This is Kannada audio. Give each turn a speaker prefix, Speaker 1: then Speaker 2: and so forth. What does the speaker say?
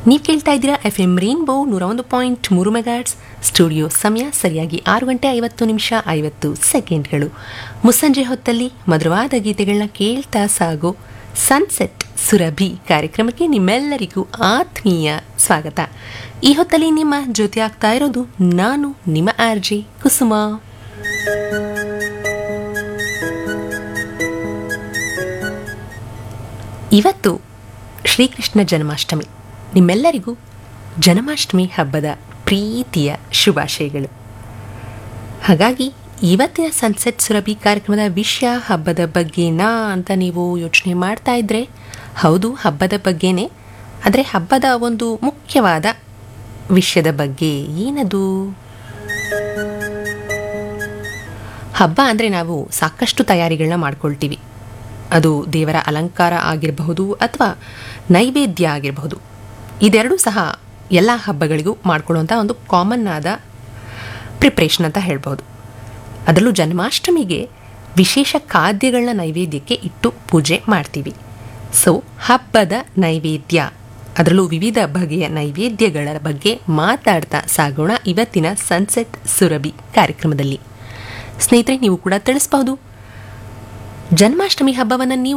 Speaker 1: ನೀವು ಕೇಳ್ತಾ ಇದ್ದೀರಾ ಎಫ್ ಎಂ ರೇನ್ಬೋ ನೂರ ಒಂದು ಪಾಯಿಂಟ್ ಮೂರು ಮೆಗಾಟ್ಸ್ ಸ್ಟುಡಿಯೋ ಸಮಯ ಸರಿಯಾಗಿ ಆರು ಗಂಟೆ ಐವತ್ತು ನಿಮಿಷ ಐವತ್ತು ಸೆಕೆಂಡ್ಗಳು ಮುಸ್ಸಂಜೆ ಹೊತ್ತಲ್ಲಿ ಮಧುರವಾದ ಗೀತೆಗಳನ್ನ ಕೇಳ್ತಾ ಸಾಗೋ ಸನ್ಸೆಟ್ ಸುರಭಿ ಕಾರ್ಯಕ್ರಮಕ್ಕೆ ನಿಮ್ಮೆಲ್ಲರಿಗೂ ಆತ್ಮೀಯ ಸ್ವಾಗತ ಈ ಹೊತ್ತಲ್ಲಿ ನಿಮ್ಮ ಜೊತೆ ಆಗ್ತಾ ಇರೋದು ನಾನು ನಿಮ್ಮ ಆರ್ಜೆ ಕುಸುಮ ಇವತ್ತು ಶ್ರೀಕೃಷ್ಣ ಜನ್ಮಾಷ್ಟಮಿ ನಿಮ್ಮೆಲ್ಲರಿಗೂ ಜನ್ಮಾಷ್ಟಮಿ ಹಬ್ಬದ ಪ್ರೀತಿಯ ಶುಭಾಶಯಗಳು ಹಾಗಾಗಿ ಇವತ್ತಿನ ಸನ್ಸೆಟ್ ಸುರಭಿ ಕಾರ್ಯಕ್ರಮದ ವಿಷಯ ಹಬ್ಬದ ಬಗ್ಗೆನಾ ಅಂತ ನೀವು ಯೋಚನೆ ಮಾಡ್ತಾ ಇದ್ರೆ ಹೌದು ಹಬ್ಬದ ಬಗ್ಗೆನೇ ಆದರೆ ಹಬ್ಬದ ಒಂದು ಮುಖ್ಯವಾದ ವಿಷಯದ ಬಗ್ಗೆ ಏನದು ಹಬ್ಬ ಅಂದರೆ ನಾವು ಸಾಕಷ್ಟು ತಯಾರಿಗಳನ್ನ ಮಾಡ್ಕೊಳ್ತೀವಿ ಅದು ದೇವರ ಅಲಂಕಾರ ಆಗಿರಬಹುದು ಅಥವಾ ನೈವೇದ್ಯ ಆಗಿರಬಹುದು ಇದೆರಡೂ ಸಹ ಎಲ್ಲ ಹಬ್ಬಗಳಿಗೂ ಮಾಡ್ಕೊಳ್ಳುವಂಥ ಒಂದು ಕಾಮನ್ ಆದ ಪ್ರಿಪ್ರೇಷನ್ ಅಂತ ಹೇಳ್ಬೋದು ಅದರಲ್ಲೂ ಜನ್ಮಾಷ್ಟಮಿಗೆ ವಿಶೇಷ ಖಾದ್ಯಗಳನ್ನ ನೈವೇದ್ಯಕ್ಕೆ ಇಟ್ಟು ಪೂಜೆ ಮಾಡ್ತೀವಿ ಸೊ ಹಬ್ಬದ ನೈವೇದ್ಯ ಅದರಲ್ಲೂ ವಿವಿಧ ಬಗೆಯ ನೈವೇದ್ಯಗಳ ಬಗ್ಗೆ ಮಾತಾಡ್ತಾ ಸಾಗೋಣ ಇವತ್ತಿನ ಸನ್ಸೆಟ್ ಸುರಭಿ ಕಾರ್ಯಕ್ರಮದಲ್ಲಿ ಸ್ನೇಹಿತರೆ ನೀವು ಕೂಡ ತಿಳಿಸ್ಬಹುದು ಜನ್ಮಾಷ್ಟಮಿ ಹಬ್ಬವನ್ನು ನೀವು